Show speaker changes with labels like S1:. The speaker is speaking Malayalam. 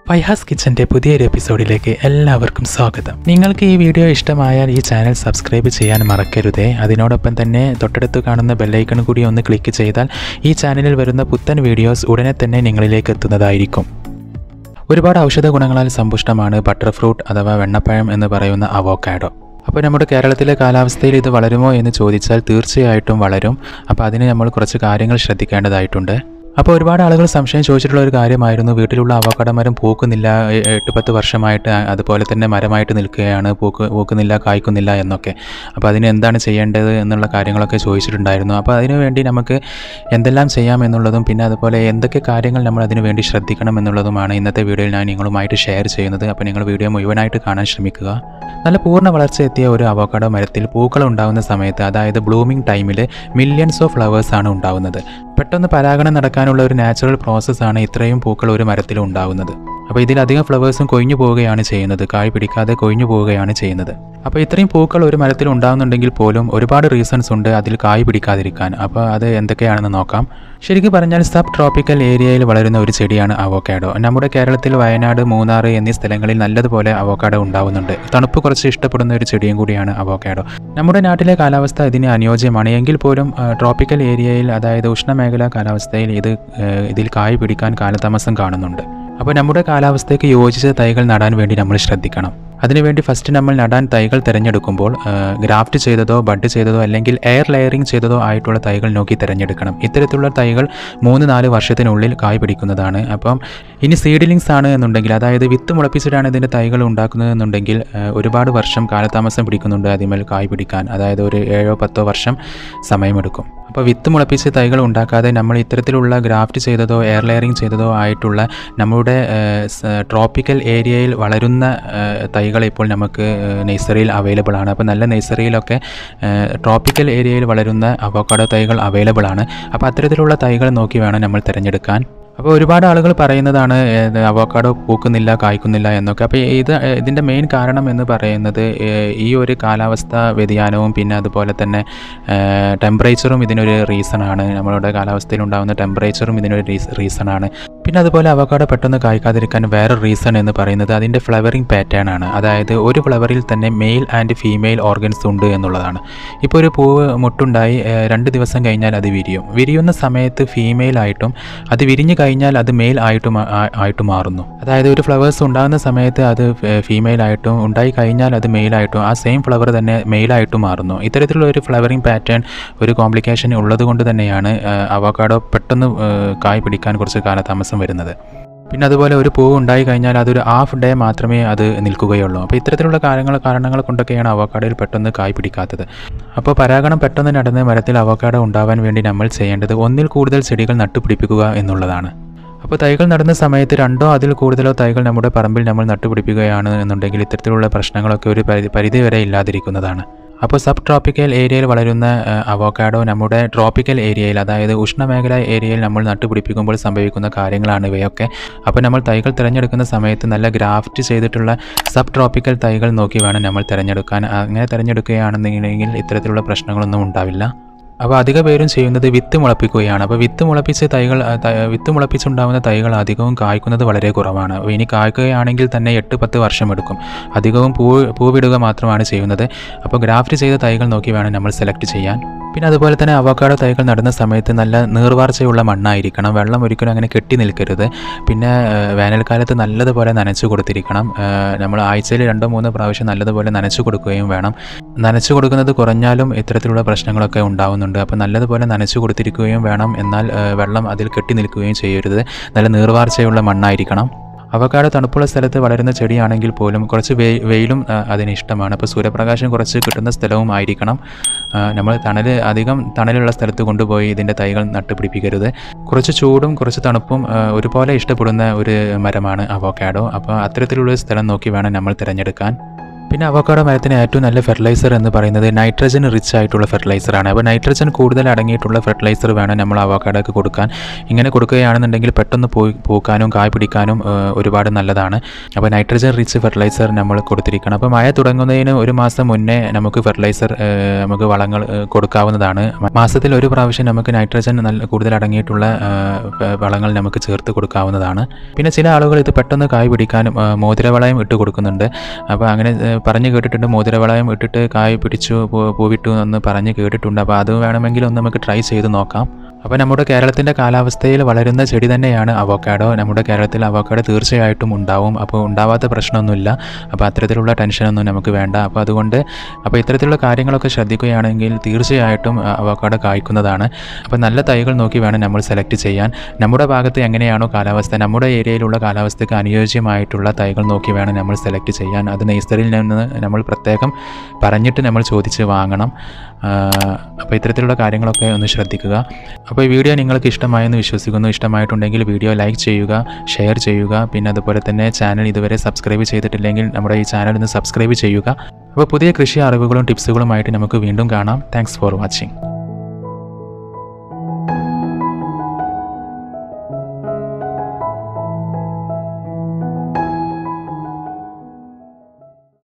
S1: ഫൈഹാസ് കിച്ചൻ്റെ പുതിയൊരു എപ്പിസോഡിലേക്ക് എല്ലാവർക്കും സ്വാഗതം നിങ്ങൾക്ക് ഈ വീഡിയോ ഇഷ്ടമായാൽ ഈ ചാനൽ സബ്സ്ക്രൈബ് ചെയ്യാൻ മറക്കരുതേ അതിനോടൊപ്പം തന്നെ തൊട്ടടുത്ത് കാണുന്ന ബെല്ലൈക്കൺ കൂടി ഒന്ന് ക്ലിക്ക് ചെയ്താൽ ഈ ചാനലിൽ വരുന്ന പുത്തൻ വീഡിയോസ് ഉടനെ തന്നെ നിങ്ങളിലേക്ക് എത്തുന്നതായിരിക്കും ഒരുപാട് ഔഷധ ഗുണങ്ങളാൽ സമ്പുഷ്ടമാണ് ബട്ടർ ഫ്രൂട്ട് അഥവാ വെണ്ണപ്പഴം എന്ന് പറയുന്ന അവോക്കാഡോ അപ്പോൾ നമ്മുടെ കേരളത്തിലെ കാലാവസ്ഥയിൽ ഇത് വളരുമോ എന്ന് ചോദിച്ചാൽ തീർച്ചയായിട്ടും വളരും അപ്പോൾ അതിന് നമ്മൾ കുറച്ച് കാര്യങ്ങൾ ശ്രദ്ധിക്കേണ്ടതായിട്ടുണ്ട് അപ്പോൾ ഒരുപാട് ആളുകൾ സംശയം ചോദിച്ചിട്ടുള്ള ഒരു കാര്യമായിരുന്നു വീട്ടിലുള്ള അവക്കാട മരം പൂക്കുന്നില്ല എ- എട്ട് പത്ത് വർഷമായിട്ട് അ- അതുപോലെ തന്നെ മരമായിട്ട് നിൽക്കുകയാണ് പൂക്ക് പൂക്കുന്നില്ല കായ്ക്കുന്നില്ല എന്നൊക്കെ അപ്പോൾ അതിന് എന്താണ് ചെയ്യേണ്ടത് എന്നുള്ള കാര്യങ്ങളൊക്കെ ചോദിച്ചിട്ടുണ്ടായിരുന്നു അപ്പോൾ അതിനു വേണ്ടി നമുക്ക് എന്തെല്ലാം ചെയ്യാം എന്നുള്ളതും പിന്നെ അതുപോലെ എന്തൊക്കെ കാര്യങ്ങൾ നമ്മൾ അതിനു വേണ്ടി ശ്രദ്ധിക്കണം എന്നുള്ളതുമാണ് ഇന്നത്തെ വീഡിയോയിൽ ഞാൻ നിങ്ങളുമായിട്ട് ഷെയർ ചെയ്യുന്നത് അപ്പോൾ നിങ്ങൾ വീഡിയോ മുഴുവനായിട്ട് കാണാൻ ശ്രമിക്കുക നല്ല പൂർണ്ണ വളർച്ച എത്തിയ ഒരു അവക്കാഡോ മരത്തിൽ പൂക്കൾ ഉണ്ടാകുന്ന സമയത്ത് അതായത് ബ്ലൂമിംഗ് ടൈമിൽ മില്യൺസ് ഓഫ് ഫ്ലവേഴ്സ് ആണ് ഉണ്ടാകുന്നത് പെട്ടെന്ന് പരാഗണം നടക്കാനുള്ള ഒരു നാച്ചുറൽ പ്രോസസ്സാണ് ഇത്രയും പൂക്കൾ ഒരു മരത്തിൽ ഉണ്ടാകുന്നത് അപ്പോൾ ഇതിലധികം ഫ്ലവേഴ്സും കൊഴിഞ്ഞു പോവുകയാണ് ചെയ്യുന്നത് കായ് പിടിക്കാതെ കൊഴിഞ്ഞു പോവുകയാണ് ചെയ്യുന്നത് അപ്പോൾ ഇത്രയും പൂക്കൾ ഒരു മരത്തിൽ ഉണ്ടാകുന്നുണ്ടെങ്കിൽ പോലും ഒരുപാട് റീസൺസ് ഉണ്ട് അതിൽ കായ് പിടിക്കാതിരിക്കാൻ അപ്പോൾ അത് എന്തൊക്കെയാണെന്ന് നോക്കാം ശരിക്കും പറഞ്ഞാൽ സബ് ട്രോപ്പിക്കൽ ഏരിയയിൽ വളരുന്ന ഒരു ചെടിയാണ് അവോക്കാഡോ നമ്മുടെ കേരളത്തിൽ വയനാട് മൂന്നാർ എന്നീ സ്ഥലങ്ങളിൽ നല്ലതുപോലെ അവോക്കാഡോ ഉണ്ടാവുന്നുണ്ട് തണുപ്പ് കുറച്ച് ഇഷ്ടപ്പെടുന്ന ഒരു ചെടിയും കൂടിയാണ് അവോക്കാഡോ നമ്മുടെ നാട്ടിലെ കാലാവസ്ഥ ഇതിന് അനുയോജ്യമാണ് എങ്കിൽ പോലും ആ, ട്രോപ്പിക്കൽ ഏരിയയിൽ അതായത് ഉഷ്ണമേഖലാ കാലാവസ്ഥയിൽ ഇത് ആ, ഇതിൽ കായ് പിടിക്കാൻ കാലതാമസം കാണുന്നുണ്ട് അപ്പോൾ നമ്മുടെ കാലാവസ്ഥയ്ക്ക് യോജിച്ച തൈകൾ നടാൻ വേണ്ടി നമ്മൾ ശ്രദ്ധിക്കണം അതിനുവേണ്ടി ഫസ്റ്റ് നമ്മൾ നടാൻ തൈകൾ തിരഞ്ഞെടുക്കുമ്പോൾ ഗ്രാഫ്റ്റ് ചെയ്തതോ ബഡ് ചെയ്തതോ അല്ലെങ്കിൽ എയർ ലെയറിംഗ് ചെയ്തതോ ആയിട്ടുള്ള തൈകൾ നോക്കി തിരഞ്ഞെടുക്കണം ഇത്തരത്തിലുള്ള തൈകൾ മൂന്ന് നാല് വർഷത്തിനുള്ളിൽ കായ് പിടിക്കുന്നതാണ് അപ്പം ഇനി സീഡിലിങ്സ് ആണ് എന്നുണ്ടെങ്കിൽ അതായത് വിത്ത് മുളപ്പിച്ചിട്ടാണ് ഇതിൻ്റെ തൈകൾ ഉണ്ടാക്കുന്നതെന്നുണ്ടെങ്കിൽ ആ, ഒരുപാട് വർഷം കാലതാമസം പിടിക്കുന്നുണ്ട് അതിന്മേൽ കായ് പിടിക്കാൻ അതായത് ഒരു ഏഴോ പത്തോ വർഷം സമയമെടുക്കും അപ്പോൾ വിത്ത് മുളപ്പിച്ച് തൈകൾ ഉണ്ടാക്കാതെ നമ്മൾ ഇത്തരത്തിലുള്ള ഗ്രാഫ്റ്റ് ചെയ്തതോ എയർ ലെയറിംഗ് ചെയ്തതോ ആയിട്ടുള്ള നമ്മുടെ ട്രോപ്പിക്കൽ ഏരിയയിൽ വളരുന്ന ആ, തൈകൾ ഇപ്പോൾ നമുക്ക് നഴ്സറിയിൽ അവൈലബിൾ ആണ് അപ്പോൾ നല്ല നഴ്സറിയിലൊക്കെ ട്രോപ്പിക്കൽ ഏരിയയിൽ വളരുന്ന അവോക്കാഡോ തൈകൾ അവൈലബിൾ ആണ് അപ്പോൾ അത്തരത്തിലുള്ള തൈകൾ നോക്കി വേണം നമ്മൾ തിരഞ്ഞെടുക്കാൻ അപ്പോൾ ഒരുപാട് ആളുകൾ പറയുന്നതാണ് ഏത് അവോക്കാഡോ പൂക്കുന്നില്ല കായ്ക്കുന്നില്ല എന്നൊക്കെ അപ്പോൾ ഇത് ഏഹ്, ഇതിൻ്റെ മെയിൻ കാരണം എന്ന് പറയുന്നത് ഏഹ്, ഈ ഒരു കാലാവസ്ഥ വ്യതിയാനവും പിന്നെ അതുപോലെ തന്നെ ടെമ്പറേച്ചറും ഇതിനൊരു റീസണാണ് നമ്മളുടെ കാലാവസ്ഥയിൽ ഉണ്ടാകുന്ന ടെമ്പറേച്ചറും ഇതിനൊരു റീസണാണ് പിന്നെ അതുപോലെ അവക്കാഡോ പെട്ടെന്ന് കായ്ക്കാതിരിക്കാൻ വേറെ റീസൺ എന്ന് പറയുന്നത് അതിൻ്റെ ഫ്ലവറിങ് പാറ്റേൺ ആണ് അതായത് ഒരു ഫ്ലവറിൽ തന്നെ മെയിൽ ആൻഡ് ഫീമെയിൽ ഓർഗൻസ് ഉണ്ട് എന്നുള്ളതാണ് ഇപ്പോൾ ഒരു പൂവ് മുട്ടുണ്ടായി ഏഹ്, രണ്ട് ദിവസം കഴിഞ്ഞാൽ അത് വിരിയും വിരിയുന്ന സമയത്ത് ഫീമെയിൽ ആയിട്ടും അത് വിരിഞ്ഞു കഴിഞ്ഞാൽ അത് മെയിൽ ആയിട്ടും ആ- ആ- ആയിട്ട് മാറുന്നു അതായത് ഒരു ഫ്ലവേഴ്സ് ഉണ്ടാകുന്ന സമയത്ത് അത് ഫീമെയിൽ ആയിട്ടും ഉണ്ടായി കഴിഞ്ഞാൽ അത് മെയിൽ ആയിട്ടും ആ സെയിം ഫ്ലവർ തന്നെ മെയിൽ ആയിട്ടും മാറുന്നു ഇത്തരത്തിലുള്ള ഒരു ഫ്ലവറിങ് പാറ്റേൺ ഒരു കോംപ്ലിക്കേഷൻ ഉള്ളത് കൊണ്ട് തന്നെയാണ് അവക്കാഡോ പെട്ടെന്ന് ഏഹ്, കായ് പിടിക്കാൻ കുറച്ച് കാലതാമസം വരുന്നത് പിന്നെ അതുപോലെ ഒരു പൂവ് ഉണ്ടായി കഴിഞ്ഞാൽ അതൊരു ഹാഫ് ഡേ മാത്രമേ അത് നിൽക്കുകയുള്ളൂ അപ്പോൾ ഇത്തരത്തിലുള്ള കാര്യങ്ങൾ കാരണങ്ങൾ കൊണ്ടൊക്കെയാണ് അവക്കാഡോയിൽ പെട്ടെന്ന് കായ് പിടിക്കാത്തത് അപ്പോൾ പരാഗണം പെട്ടെന്ന് നടന്ന് മരത്തിൽ അവക്കാഡോ ഉണ്ടാവാൻ വേണ്ടി നമ്മൾ ചെയ്യേണ്ടത് ഒന്നിൽ കൂടുതൽ ചെടികൾ നട്ടുപിടിപ്പിക്കുക എന്നുള്ളതാണ് അപ്പോൾ തൈകൾ നടുന്ന സമയത്ത് രണ്ടോ അതിൽ കൂടുതലോ തൈകൾ നമ്മുടെ പറമ്പിൽ നമ്മൾ നട്ടുപിടിപ്പിക്കുകയാണ് എന്നുണ്ടെങ്കിൽ ഇത്തരത്തിലുള്ള പ്രശ്നങ്ങളൊക്കെ ഒരു പരിധി പരിധി വരെ ഇല്ലാതിരിക്കുന്നതാണ് അപ്പോൾ സബ് ട്രോപ്പിക്കൽ ഏരിയയിൽ വളരുന്ന അവോക്കാഡോ നമ്മുടെ ട്രോപ്പിക്കൽ ഏരിയയിൽ അതായത് ഉഷ്ണമേഖല ഏരിയയിൽ നമ്മൾ നട്ടുപിടിപ്പിക്കുമ്പോൾ സംഭവിക്കുന്ന കാര്യങ്ങളാണ് ഇവയൊക്കെ അപ്പോൾ നമ്മൾ തൈകൾ തിരഞ്ഞെടുക്കുന്ന സമയത്ത് നല്ല ഗ്രാഫ്റ്റ് ചെയ്തിട്ടുള്ള സബ് ട്രോപ്പിക്കൽ തൈകൾ നോക്കി വേണം നമ്മൾ തിരഞ്ഞെടുക്കാൻ അങ്ങനെ തിരഞ്ഞെടുക്കുകയാണെന്നുണ്ടെങ്കിൽ ഇത്തരത്തിലുള്ള പ്രശ്നങ്ങളൊന്നും ഉണ്ടാവില്ല അപ്പോൾ അധിക പേരും ചെയ്യുന്നത് വിത്ത് മുളപ്പിക്കുകയാണ് അപ്പോൾ വിത്ത് മുളപ്പിച്ച് തൈകൾ ആ, ത- വിത്ത് മുളപ്പിച്ചുണ്ടാകുന്ന തൈകൾ അധികവും കായ്ക്കുന്നത് വളരെ കുറവാണ് അപ്പോൾ ഇനി കായ്ക്കുകയാണെങ്കിൽ തന്നെ എട്ട് പത്ത് വർഷം എടുക്കും അധികവും പൂ പൂവിടുക മാത്രമാണ് ചെയ്യുന്നത് അപ്പോൾ ഗ്രാഫ്റ്റ് ചെയ്ത തൈകൾ നോക്കി വേണം നമ്മൾ സെലക്ട് ചെയ്യാൻ പിന്നെ അതുപോലെ തന്നെ അവക്കാഡോ തൈകൾ നടുന്ന സമയത്ത് നല്ല നീർവാർച്ചയുള്ള മണ്ണായിരിക്കണം വെള്ളം ഒരിക്കലും അങ്ങനെ കെട്ടി നിൽക്കരുത് പിന്നെ ആ, വേനൽക്കാലത്ത് നല്ലതുപോലെ നനച്ചു കൊടുത്തിരിക്കണം ആ, നമ്മൾ ആഴ്ചയിൽ രണ്ടോ മൂന്നോ പ്രാവശ്യം നല്ലതുപോലെ നനച്ചു കൊടുക്കുകയും വേണം നനച്ചു കൊടുക്കുന്നത് കുറഞ്ഞാലും ഇത്തരത്തിലുള്ള പ്രശ്നങ്ങളൊക്കെ ഉണ്ടാവുന്നുണ്ട് അപ്പോൾ നല്ലതുപോലെ നനച്ചു കൊടുത്തിരിക്കുകയും വേണം എന്നാൽ ആ, വെള്ളം അതിൽ കെട്ടി നിൽക്കുകയും ചെയ്യരുത് നല്ല നീർവാർച്ചയുള്ള മണ്ണായിരിക്കണം അവക്കാട് തണുപ്പുള്ള സ്ഥലത്ത് വളരുന്ന ചെടിയാണെങ്കിൽ പോലും കുറച്ച് വെയി വെയിലും ആ, അതിന് ഇഷ്ടമാണ് അപ്പോൾ സൂര്യപ്രകാശം കുറച്ച് കിട്ടുന്ന സ്ഥലവും ആയിരിക്കണം ആ, നമ്മൾ തണൽ അധികം തണലുള്ള സ്ഥലത്ത് കൊണ്ടുപോയി ഇതിൻ്റെ തൈകൾ നട്ടുപിടിപ്പിക്കരുത് കുറച്ച് ചൂടും കുറച്ച് തണുപ്പും ആ, ഒരുപോലെ ഇഷ്ടപ്പെടുന്ന ഒരു മരമാണ് അവോക്കാഡോ അപ്പോൾ അത്തരത്തിലുള്ള ഒരു സ്ഥലം നോക്കി വേണം നമ്മൾ തിരഞ്ഞെടുക്കാൻ പിന്നെ അവക്കാഡോ മരത്തിന് ഏറ്റവും നല്ല ഫെർട്ടിലൈസർ എന്ന് പറയുന്നത് നൈട്രജൻ റിച്ച് ആയിട്ടുള്ള ഫെർട്ടിലൈസറാണ് അപ്പോൾ നൈട്രജൻ കൂടുതൽ അടങ്ങിയിട്ടുള്ള ഫെർട്ടിലൈസർ വേണം നമ്മൾ അവക്കാഡോക്ക് കൊടുക്കാൻ ഇങ്ങനെ കൊടുക്കുകയാണെന്നുണ്ടെങ്കിൽ പെട്ടെന്ന് പോയി പൂക്കാനും കായ് പിടിക്കാനും ഏഹ്, ഒരുപാട് നല്ലതാണ് അപ്പോൾ നൈട്രജൻ റിച്ച് ഫെർട്ടിലൈസർ നമ്മൾ കൊടുത്തിരിക്കണം അപ്പോൾ മഴ തുടങ്ങുന്നതിന് ഒരു മാസം മുന്നേ നമുക്ക് ഫെർട്ടിലൈസർ ഏഹ്, നമുക്ക് വളങ്ങൾ ഏഹ്, കൊടുക്കാവുന്നതാണ് മ- മാസത്തിൽ ഒരു പ്രാവശ്യം നമുക്ക് നൈട്രജൻ നല്ല കൂടുതൽ അടങ്ങിയിട്ടുള്ള ഏഹ്, ഫ- വളങ്ങൾ നമുക്ക് ചേർത്ത് കൊടുക്കാവുന്നതാണ് പിന്നെ ചില ആളുകൾ ഇത് പെട്ടെന്ന് കായ് പിടിക്കാനും ഏഹ്, മോതിരവളയം ഇട്ട് കൊടുക്കുന്നുണ്ട് അപ്പോൾ അങ്ങനെ ഏഹ്, പറഞ്ഞു കേട്ടിട്ടുണ്ട് മോതിരവളയം ഇട്ടിട്ട് കായ് പിടിച്ചു പൂ- പൂവിട്ടു എന്ന് പറഞ്ഞ് കേട്ടിട്ടുണ്ട് അപ്പോൾ അത് വേണമെങ്കിൽ ഒന്ന് നമുക്ക് ട്രൈ ചെയ്ത് നോക്കാം അപ്പോൾ നമ്മുടെ കേരളത്തിൻ്റെ കാലാവസ്ഥയിൽ വളരുന്ന ചെടി തന്നെയാണ് അവോക്കാഡോ നമ്മുടെ കേരളത്തിൽ അവോക്കാഡോ തീർച്ചയായിട്ടും ഉണ്ടാവും അപ്പോൾ ഉണ്ടാവാത്ത പ്രശ്നമൊന്നുമില്ല അപ്പോൾ അത്തരത്തിലുള്ള ടെൻഷനൊന്നും നമുക്ക് വേണ്ട അപ്പോൾ അതുകൊണ്ട് അപ്പോൾ ഇത്തരത്തിലുള്ള കാര്യങ്ങളൊക്കെ ശ്രദ്ധിക്കുകയാണെങ്കിൽ തീർച്ചയായിട്ടും അ, അവോക്കാഡോ കായ്ക്കുന്നതാണ് അപ്പോൾ നല്ല തൈകൾ നോക്കി വേണം നമ്മൾ സെലക്ട് ചെയ്യാൻ നമ്മുടെ ഭാഗത്ത് എങ്ങനെയാണോ കാലാവസ്ഥ നമ്മുടെ ഏരിയയിലുള്ള കാലാവസ്ഥയ്ക്ക് അനുയോജ്യമായിട്ടുള്ള തൈകൾ നോക്കി വേണം നമ്മൾ സെലക്ട് ചെയ്യാൻ അത് നെയ്സറിൽ നിന്ന് നമ്മൾ പ്രത്യേകം പറഞ്ഞിട്ട് നമ്മൾ ചോദിച്ച് വാങ്ങണം അപ്പോൾ ഇത്തരത്തിലുള്ള കാര്യങ്ങളൊക്കെ ഒന്ന് ശ്രദ്ധിക്കുക അപ്പോൾ ഈ വീഡിയോ നിങ്ങൾക്ക് ഇഷ്ടമായെന്ന് വിശ്വസിക്കുന്നു ഇഷ്ടമായിട്ടുണ്ടെങ്കിൽ വീഡിയോ ലൈക്ക് ചെയ്യുക ഷെയർ ചെയ്യുക പിന്നെ അതുപോലെ തന്നെ ചാനൽ ഇതുവരെ സബ്സ്ക്രൈബ് ചെയ്തിട്ടില്ലെങ്കിൽ നമ്മുടെ ഈ ചാനൽ ഒന്ന് സബ്സ്ക്രൈബ് ചെയ്യുക അപ്പോൾ പുതിയ കൃഷി അറിവുകളും ടിപ്സുകളുമായിട്ട് നമുക്ക് വീണ്ടും കാണാം താങ്ക്സ് ഫോർ വാച്ചിങ്